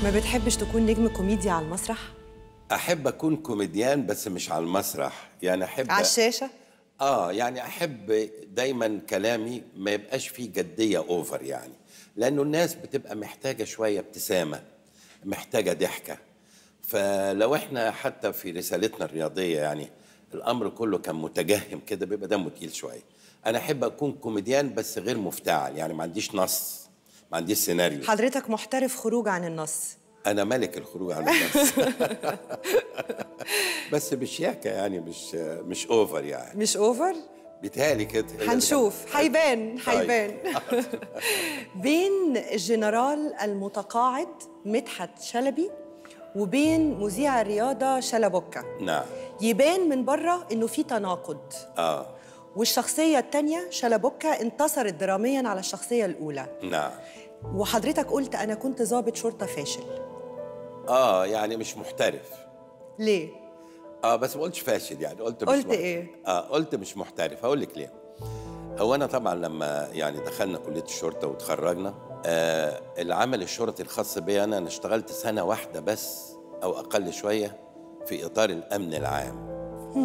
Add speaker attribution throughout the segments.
Speaker 1: ما بتحبش تكون نجم كوميديا على المسرح
Speaker 2: احب اكون كوميديان بس مش على المسرح يعني احب
Speaker 1: على الشاشه
Speaker 2: اه يعني احب دايما كلامي ما يبقاش فيه جديه اوفر يعني لانه الناس بتبقى محتاجه شويه ابتسامه محتاجه ضحكه فلو احنا حتى في رسالتنا الرياضيه يعني الامر كله كان متجهم كده بيبقى دمه تقيل شويه انا احب اكون كوميديان بس غير مفتعل يعني ما عنديش نص ما عنديش سيناريو
Speaker 1: حضرتك محترف خروج عن النص
Speaker 2: انا ملك الخروج عن النص بس بشياكه يعني مش مش اوفر يعني
Speaker 1: مش اوفر
Speaker 2: بيتهيألي كده
Speaker 1: هنشوف هيبان
Speaker 2: طيب.
Speaker 1: هيبان بين الجنرال المتقاعد مدحت شلبي وبين مذيع الرياضه شلبوكه
Speaker 2: نعم
Speaker 1: يبان من بره انه في تناقض
Speaker 2: اه
Speaker 1: والشخصيه الثانيه شلبوكه انتصرت دراميا على الشخصيه الاولى
Speaker 2: نعم
Speaker 1: وحضرتك قلت انا كنت ضابط شرطه فاشل
Speaker 2: اه يعني مش محترف
Speaker 1: ليه
Speaker 2: اه بس ما قلتش فاشل يعني قلت مش
Speaker 1: قلت
Speaker 2: محترف.
Speaker 1: إيه؟
Speaker 2: اه قلت مش محترف هقول لك ليه هو انا طبعا لما يعني دخلنا كليه الشرطه وتخرجنا آه العمل الشرطي الخاص بي انا انا اشتغلت سنه واحده بس او اقل شويه في اطار الامن العام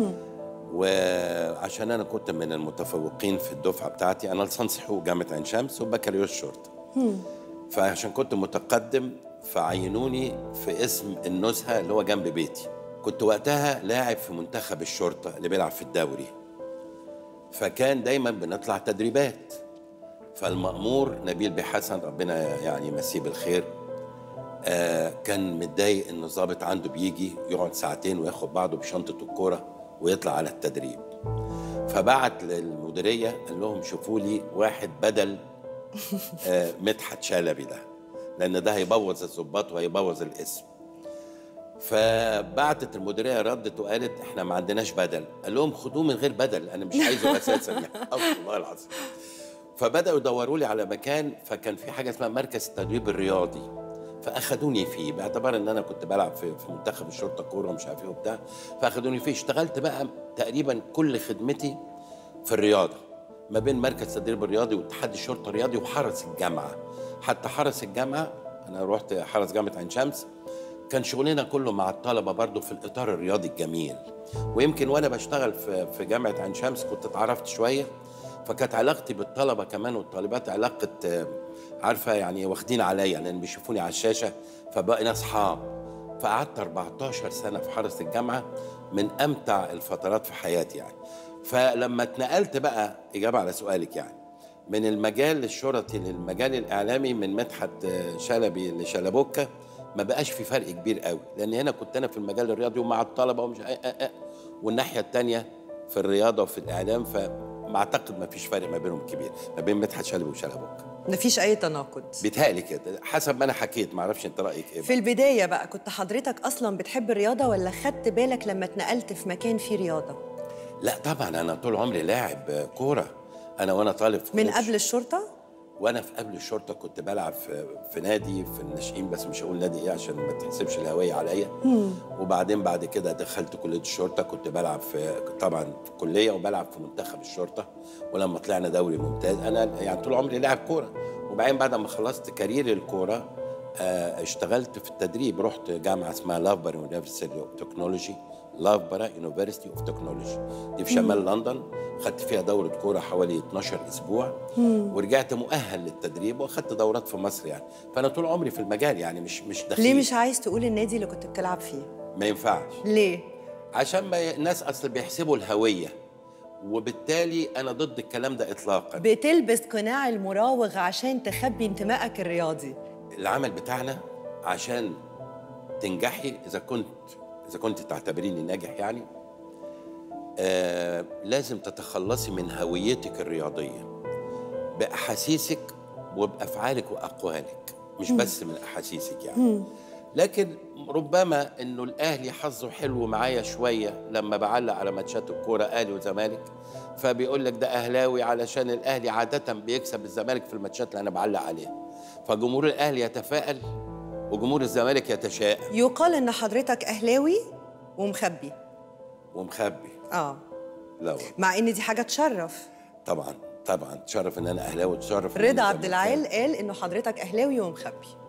Speaker 2: وعشان انا كنت من المتفوقين في الدفعه بتاعتي انا لسانس حقوق جامعه عين شمس وبكالوريوس شرطه فعشان كنت متقدم فعينوني في اسم النزهه اللي هو جنب بيتي كنت وقتها لاعب في منتخب الشرطه اللي بيلعب في الدوري فكان دايما بنطلع تدريبات فالمأمور نبيل بيه حسن ربنا يعني يمسيه بالخير آه كان متضايق ان الضابط عنده بيجي يقعد ساعتين وياخد بعضه بشنطه الكوره ويطلع على التدريب فبعت للمديريه قال لهم شوفوا لي واحد بدل آه مدحت شلبي ده لان ده هيبوظ الظباط وهيبوظ الاسم فبعتت المديريه ردت وقالت احنا ما عندناش بدل قال لهم خدوه من غير بدل انا مش عايزه اساسا يعني والله العظيم فبداوا يدوروا لي على مكان فكان في حاجه اسمها مركز التدريب الرياضي فاخدوني فيه باعتبار ان انا كنت بلعب في, في منتخب الشرطه كوره ومش عارف ايه وبتاع فاخدوني فيه اشتغلت بقى تقريبا كل خدمتي في الرياضه ما بين مركز التدريب الرياضي واتحاد الشرطه الرياضي وحرس الجامعه حتى حرس الجامعه انا رحت حرس جامعه عين شمس كان شغلنا كله مع الطلبه برضه في الاطار الرياضي الجميل ويمكن وانا بشتغل في في جامعه عين شمس كنت اتعرفت شويه فكانت علاقتي بالطلبه كمان والطالبات علاقه آه، عارفه يعني واخدين عليا لان بيشوفوني على الشاشه فبقينا اصحاب فقعدت 14 سنه في حرس الجامعه من امتع الفترات في حياتي يعني فلما اتنقلت بقى اجابه على سؤالك يعني من المجال الشرطي للمجال الاعلامي من مدحت آه، شلبي لشلبوكه ما بقاش في فرق كبير قوي لان هنا كنت انا في المجال الرياضي ومع الطلبه ومش آه آه آه والناحيه الثانيه في الرياضه وفي الاعلام فما اعتقد ما فيش فرق ما بينهم كبير ما بين مدحت شلبي وشلبوكه
Speaker 1: مفيش اي تناقض
Speaker 2: بيتهيألي كده حسب ما انا حكيت ما اعرفش انت رايك ايه
Speaker 1: في البدايه بقى كنت حضرتك اصلا بتحب الرياضه ولا خدت بالك لما اتنقلت في مكان فيه رياضه
Speaker 2: لا طبعا انا طول عمري لاعب آه، كوره انا وانا طالب في
Speaker 1: من
Speaker 2: كلية
Speaker 1: قبل الشرطه
Speaker 2: وانا في قبل الشرطه كنت بلعب في, في نادي في الناشئين بس مش هقول نادي ايه عشان ما تحسبش الهويه عليا وبعدين بعد كده دخلت كليه الشرطه كنت بلعب في طبعا في كليه وبلعب في منتخب الشرطه ولما طلعنا دوري ممتاز انا يعني طول عمري لاعب كوره وبعدين بعد ما خلصت كارير الكوره آه، اشتغلت في التدريب رحت جامعه اسمها لافبر يونيفرسيتي اوف تكنولوجي لافبرا يونيفرسيتي اوف تكنولوجي دي في شمال لندن خدت فيها دوره كوره حوالي 12 اسبوع ورجعت مؤهل للتدريب واخدت دورات في مصر يعني فانا طول عمري في المجال يعني مش مش دخيل
Speaker 1: ليه مش عايز تقول النادي اللي كنت بتلعب فيه
Speaker 2: ما ينفعش
Speaker 1: ليه
Speaker 2: عشان ما ي- الناس اصل بيحسبوا الهويه وبالتالي انا ضد الكلام ده اطلاقا
Speaker 1: بتلبس قناع المراوغ عشان تخبي انتمائك الرياضي
Speaker 2: العمل بتاعنا عشان تنجحي اذا كنت اذا كنت تعتبريني ناجح يعني آه لازم تتخلصي من هويتك الرياضيه باحاسيسك وبافعالك واقوالك مش بس من احاسيسك يعني لكن ربما انه الاهلي حظه حلو معايا شويه لما بعلق على ماتشات الكوره اهلي وزمالك فبيقول لك ده اهلاوي علشان الاهلي عاده بيكسب الزمالك في الماتشات اللي انا بعلق عليها فجمهور الاهلي يتفائل وجمهور الزمالك يتشائم
Speaker 1: يقال ان حضرتك اهلاوي ومخبي
Speaker 2: ومخبي
Speaker 1: اه
Speaker 2: لا والله.
Speaker 1: مع ان دي حاجه تشرف
Speaker 2: طبعا طبعا تشرف ان انا اهلاوي وتشرف إن أنا
Speaker 1: رضا عبد
Speaker 2: زملكاوي.
Speaker 1: العال قال انه حضرتك اهلاوي ومخبي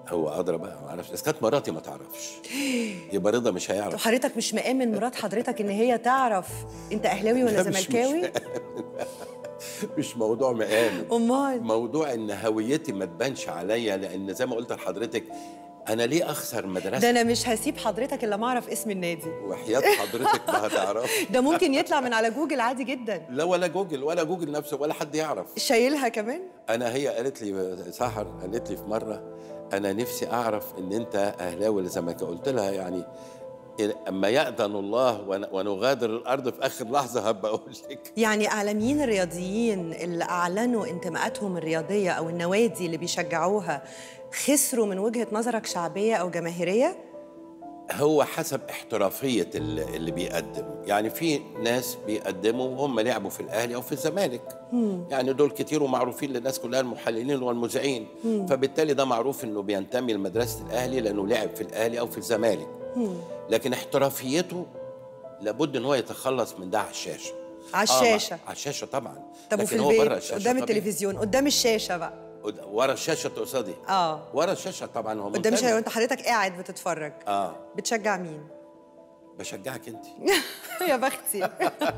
Speaker 2: هو ادرى بقى ما اعرفش بس كانت مراتي ما تعرفش يبقى رضا مش
Speaker 1: طب
Speaker 2: هيعرف
Speaker 1: حضرتك مش مآمن مرات حضرتك ان هي تعرف انت اهلاوي ولا
Speaker 2: لا، مش- مش
Speaker 1: زملكاوي
Speaker 2: مش موضوع مقام
Speaker 1: امال
Speaker 2: موضوع ان هويتي ما تبانش عليا لان زي ما قلت لحضرتك انا ليه اخسر
Speaker 1: ده
Speaker 2: مدرسه
Speaker 1: انا مش هسيب حضرتك الا ما اعرف اسم النادي
Speaker 2: وحياه حضرتك ما هتعرفي
Speaker 1: ده ممكن يطلع من على جوجل عادي جدا
Speaker 2: لا ولا جوجل ولا جوجل نفسه ولا حد يعرف
Speaker 1: شايلها كمان
Speaker 2: انا هي قالت لي سحر قالت لي في مره انا نفسي اعرف ان انت اهلاوي ولا زملكاوي قلت لها يعني إن- اما يأذن الله ون- ونغادر الارض في اخر لحظه هبقى اقول لك
Speaker 1: يعني اعلاميين الرياضيين اللي اعلنوا انتماءاتهم الرياضيه او النوادي اللي بيشجعوها خسروا من وجهه نظرك شعبيه او جماهيريه
Speaker 2: هو حسب احترافيه اللي اللي بيقدم يعني في ناس بيقدموا وهم لعبوا في الاهلي او في الزمالك يعني دول كتير ومعروفين للناس كلها المحللين والمذيعين فبالتالي ده معروف انه بينتمي لمدرسه الاهلي لانه لعب في الاهلي او في الزمالك لكن احترافيته لابد ان هو يتخلص من ده على الشاشه
Speaker 1: على
Speaker 2: آه،
Speaker 1: الشاشة.
Speaker 2: على الشاشه طبعا
Speaker 1: طب وفي
Speaker 2: لكن هو بره
Speaker 1: البيت
Speaker 2: الشاشه
Speaker 1: قدام
Speaker 2: طبيعي.
Speaker 1: التلفزيون قدام الشاشه بقى
Speaker 2: قد- ورا الشاشه تقصدي
Speaker 1: اه
Speaker 2: ورا الشاشه طبعا هو
Speaker 1: قدام
Speaker 2: منتمي.
Speaker 1: الشاشه وانت حضرتك قاعد بتتفرج
Speaker 2: اه
Speaker 1: بتشجع مين
Speaker 2: بشجعك انت
Speaker 1: يا بختي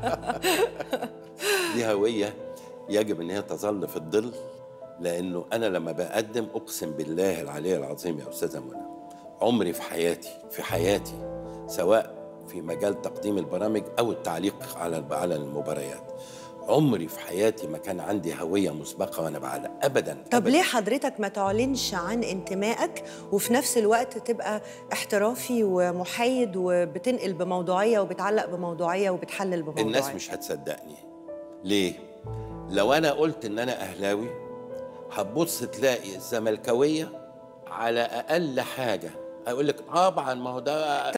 Speaker 2: دي هوية يجب ان هي تظل في الظل لانه انا لما بقدم اقسم بالله العلي العظيم يا استاذه منى عمري في حياتي في حياتي سواء في مجال تقديم البرامج او التعليق على على المباريات عمري في حياتي ما كان عندي هويه مسبقه وانا بعلق ابدا
Speaker 1: طب
Speaker 2: أبداً.
Speaker 1: ليه حضرتك ما تعلنش عن انتمائك وفي نفس الوقت تبقى احترافي ومحايد وبتنقل بموضوعيه وبتعلق بموضوعيه وبتحلل بموضوعيه
Speaker 2: الناس مش هتصدقني ليه لو انا قلت ان انا اهلاوي هتبص تلاقي الزملكاويه على اقل حاجه هيقول لك طبعا ما هو ده